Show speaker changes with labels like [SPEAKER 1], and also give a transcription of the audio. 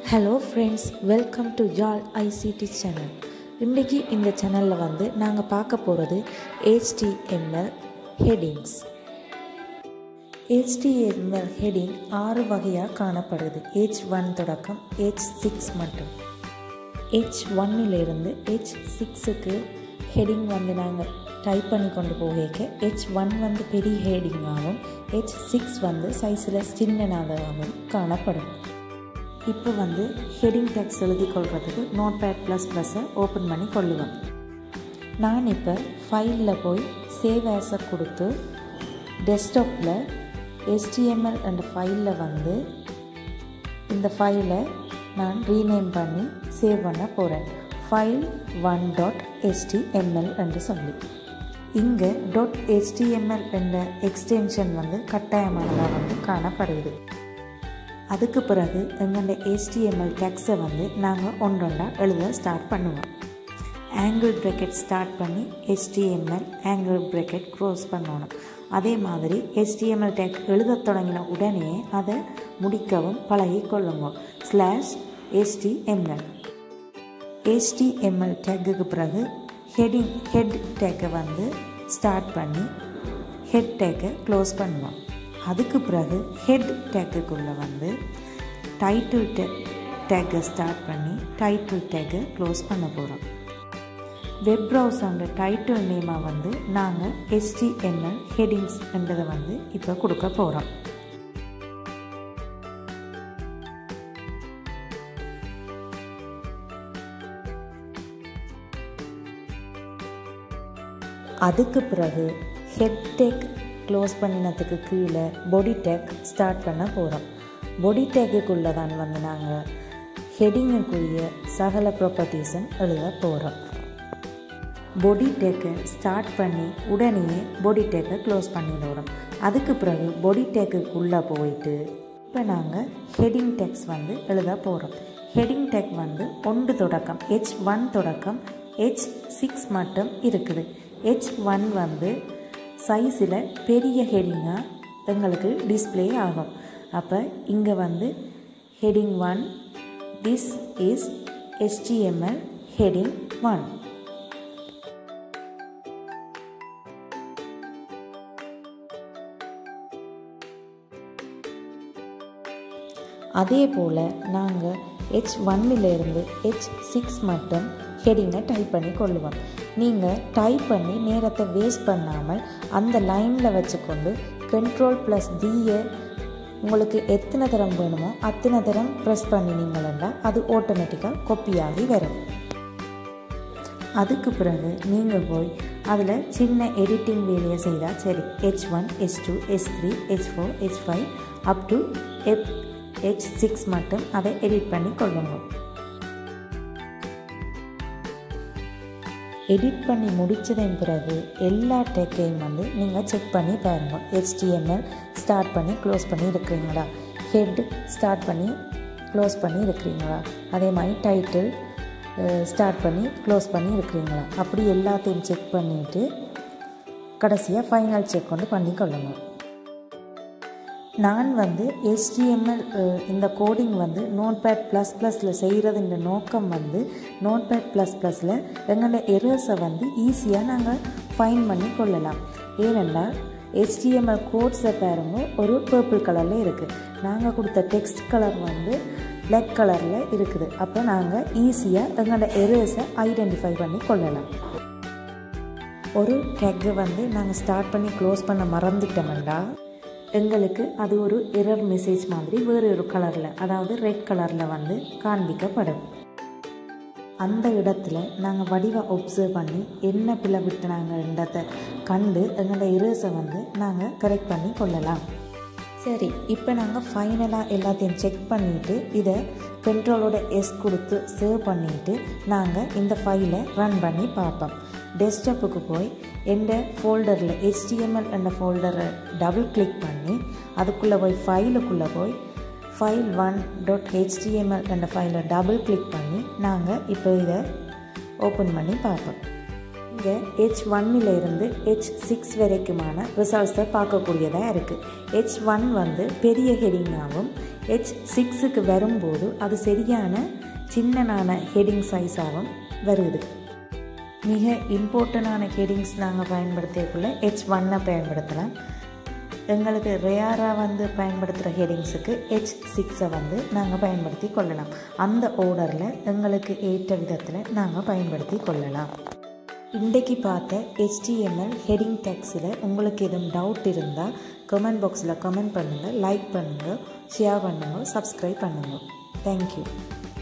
[SPEAKER 1] hello friends welcome to ஜால் I C T channel இன்றைக்கி இந்த சேனலில் வந்து நாங்கள் பார்க்க போகிறது HTML ஹெட்டிங்ஸ் HTML ஹெட்டிங் ஆறு வகையாக காணப்படுது ஹெச் ஒன் தொடக்கம் ஹெச் சிக்ஸ் மட்டும் ஹெச் ஒன்னிலிருந்து ஹெச் சிக்ஸுக்கு ஹெட்டிங் வந்து நாங்கள் டைப் பண்ணி கொண்டு போக ஹெச் ஒன் வந்து பெரிய ஹெட்டிங்காகவும் ஹெச் சிக்ஸ் வந்து சைஸில் சின்னதாகவும் காணப்படும் இப்போ வந்து ஹெட்டிங் டெக்ஸ்ட் எழுதி கொள்கிறதுக்கு நோட் பேட் ப்ளஸ் ப்ளஸ்ஸை ஓப்பன் பண்ணி கொள்ளுவேன் நான் இப்போ ஃபைலில் போய் சேவ் ஆஸை கொடுத்து டெஸ்க்டாப்பில் HTML என்ற ஃபைலில் வந்து இந்த ஃபைலை நான் ரீநேம் பண்ணி சேவ் பண்ண போகிறேன் ஃபைல் ஒன் டாட் HTML என்று சொல்லி இங்கே டாட் HTML என்ற எக்ஸ்டென்ஷன் வந்து கட்டாயமானதாக வந்து காணப்படுது அதுக்கு பிறகு எங்களோட HTML டெக்ஸை வந்து நாங்கள் ஒன்றொன்றா எழுத ஸ்டார்ட் பண்ணுவோம் ஆங்கிள் ப்ரெக்கெட் ஸ்டார்ட் பண்ணி HTML ஆங்கிள் ப்ரெக்கெட் க்ளோஸ் பண்ணணும் அதே மாதிரி HTML டேக் எழுத தொடங்கின உடனே அதை முடிக்கவும் பழகி கொள்ளுங்க ஸ்லாஷ் HTML HTML டேக்குக்கு பிறகு ஹெட்டிங் ஹெட் டேக்கை வந்து ஸ்டார்ட் பண்ணி ஹெட் டேக்கை க்ளோஸ் பண்ணுவோம் அதுக்கு பிறகு ஹெட் டேக்குக்குள்ளே வந்து டைட்டில் டே டேக்கை ஸ்டார்ட் பண்ணி டைட்டில் டேக்கை க்ளோஸ் பண்ண போகிறோம் வெப் ப்ரௌசரோட டைட்டில் நேமாக வந்து நாங்கள் HTML ஹெட்டிங்ஸ் என்றதை வந்து இப்போ கொடுக்க போகிறோம் அதுக்கு பிறகு ஹெட் டேக் க்ளோஸ் பண்ணினதுக்கு கீழே பொடி டேக் ஸ்டார்ட் பண்ண போகிறோம் பொடி டேக்குக்குள்ளே தான் வந்து நாங்கள் ஹெட்டிங்குக்குரிய சகல ப்ராப்பர்ட்டிஸும் எழுத போகிறோம் பொடி டேக்கை ஸ்டார்ட் பண்ணி உடனே பொடி டேக்கை க்ளோஸ் பண்ணிவிடுறோம் அதுக்கு பிறகு பொடி டேக்குக்குள்ளே போயிட்டு இப்போ நாங்கள் ஹெட்டிங் டெக்ஸ் வந்து எழுத போகிறோம் ஹெட்டிங் டெக் வந்து ஒன்று தொடக்கம் ஹெச் ஒன் தொடக்கம் ஹெச் சிக்ஸ் மட்டும் இருக்குது ஹெச் ஒன் வந்து சைஸில் பெரிய ஹெட்டிங்காக எங்களுக்கு டிஸ்பிளே ஆகும் அப்போ இங்கே வந்து heading one this is HTML heading one அதே போல் நாங்கள் ஹெச் ஒன்னிலிருந்து ஹெச் சிக்ஸ் மட்டும் ஹெட்டிங்கை டைப் பண்ணி கொள்ளுவோம் நீங்கள் டைப் பண்ணி நேரத்தை வேஸ்ட் பண்ணாமல் அந்த லைனில் வச்சுக்கொண்டு கண்ட்ரோல் ப்ளஸ் டியை உங்களுக்கு எத்தனை தரம் வேணுமோ அத்தனை தரம் ப்ரெஸ் பண்ணினீங்களா அது ஆட்டோமேட்டிக்காக கொப்பியாகி வரும் அதுக்கு பிறகு நீங்கள் போய் அதில் சின்ன எடிட்டிங் வேலையை செய்தால் சரி H one H two H three H four H five up to எப் ஹெச் சிக்ஸ் மட்டும் அதை எடிட் பண்ணி கொள்ளுங்க எடிட் பண்ணி முடித்ததன் பிறகு எல்லா டெக்கையும் வந்து நீங்கள் செக் பண்ணி பாருங்கள் HTML ஸ்டார்ட் பண்ணி க்ளோஸ் பண்ணி இருக்கிறீங்களா ஹெட் ஸ்டார்ட் பண்ணி க்ளோஸ் பண்ணி இருக்கிறீங்களா அதே மாதிரி டைட்டில் ஸ்டார்ட் பண்ணி க்ளோஸ் பண்ணி இருக்கிறீங்களா அப்படி எல்லாத்தையும் செக் பண்ணிவிட்டு கடைசியாக ஃபைனல் செக் கொண்டு பண்ணி கொள்ளுங்கள் நான் வந்து HTML இந்த கோடிங் வந்து நோட் பேட் ப்ளஸ் ப்ளஸில் செய்கிறது இந்த நோக்கம் வந்து நோட் பேட் ப்ளஸ் ப்ளஸில் எங்களோட எரர்ஸை வந்து ஈஸியாக நாங்கள் ஃபைன் பண்ணி கொள்ளலாம் ஏனென்றால் HTML கோட்ஸை பாருங்க ஒரு பர்பிள் கலரில் இருக்குது நாங்கள் கொடுத்த டெக்ஸ்ட் கலர் வந்து பிளாக் கலரில் இருக்குது அப்போ நாங்கள் ஈஸியாக எங்களோட எரர்ஸை ஐடென்டிஃபை பண்ணி கொள்ளலாம் ஒரு டெக்கை வந்து நாங்கள் ஸ்டார்ட் பண்ணி க்ளோஸ் பண்ண மறந்துட்டோம்டா எங்களுக்கு அது ஒரு எரர் மெசேஜ் மாதிரி வேறு ஒரு கலரில் அதாவது ரெட் கலரில் வந்து காண்பிக்கப்படும் அந்த இடத்துல நாங்கள் வடிவாக ஒப்சர்வ் பண்ணி என்ன பிள்ளை விட்டுனாங்கன்றதை கண்டு எங்களோட எரர்ஸை வந்து நாங்கள் கரெக்ட் பண்ணி கொள்ளலாம் சரி இப்போ நாங்கள் ஃபைனலாக எல்லாத்தையும் செக் பண்ணிவிட்டு இதை கண்ட்ரோலோட எஸ் கொடுத்து சேவ் பண்ணிவிட்டு நாங்கள் இந்த ஃபைலை ரன் பண்ணி பார்ப்போம் டெஸ்க்டாப்புக்கு போய் எந்த ஃபோல்டரில் HTML என்ற ஃபோல்டரை டபுள் கிளிக் பண்ணி அதுக்குள்ளே போய் ஃபைலுக்குள்ளே போய் ஃபைல் ஒன் டாட் ஹெச்டிஎம்எல் என்ற ஃபைலை டபுள் கிளிக் பண்ணி நாங்கள் இப்போ இதை ஓப்பன் பண்ணி பார்ப்போம் இங்கே ஹெச் ஒன்னிலிருந்து ஹெச் சிக்ஸ் வரைக்குமான ரிசல்ட்ஸை பார்க்கக்கூடியதாக இருக்குது ஹெச் ஒன் வந்து பெரிய ஹெடிங்காகவும் ஹெச் சிக்ஸுக்கு வரும்போது அது சரியான சின்னனான ஹெடிங் சைஸாகவும் வருது மிக இம்பார்ட்டண்டான ஹெடிங்ஸ் நாங்கள் பயன்படுத்தியக்குள்ள ஹெச் ஒன்னை பயன்படுத்தலாம் எங்களுக்கு ரேராக வந்து பயன்படுத்துகிற ஹெடிங்ஸுக்கு ஹெச் சிக்ஸை வந்து நாங்கள் பயன்படுத்தி கொள்ளலாம் அந்த ஓர்டரில் எங்களுக்கு ஏற்ற விதத்தில் நாங்கள் பயன்படுத்தி கொள்ளலாம் இன்றைக்கு பார்த்த HTML ஹெடிங் டெக்ஸில் உங்களுக்கு எதுவும் டவுட் இருந்தால் கமெண்ட் பாக்ஸில் கமெண்ட் பண்ணுங்கள் லைக் பண்ணுங்கள் ஷேர் பண்ணுங்கள் சப்ஸ்கிரைப் பண்ணுங்கள் தேங்க்யூ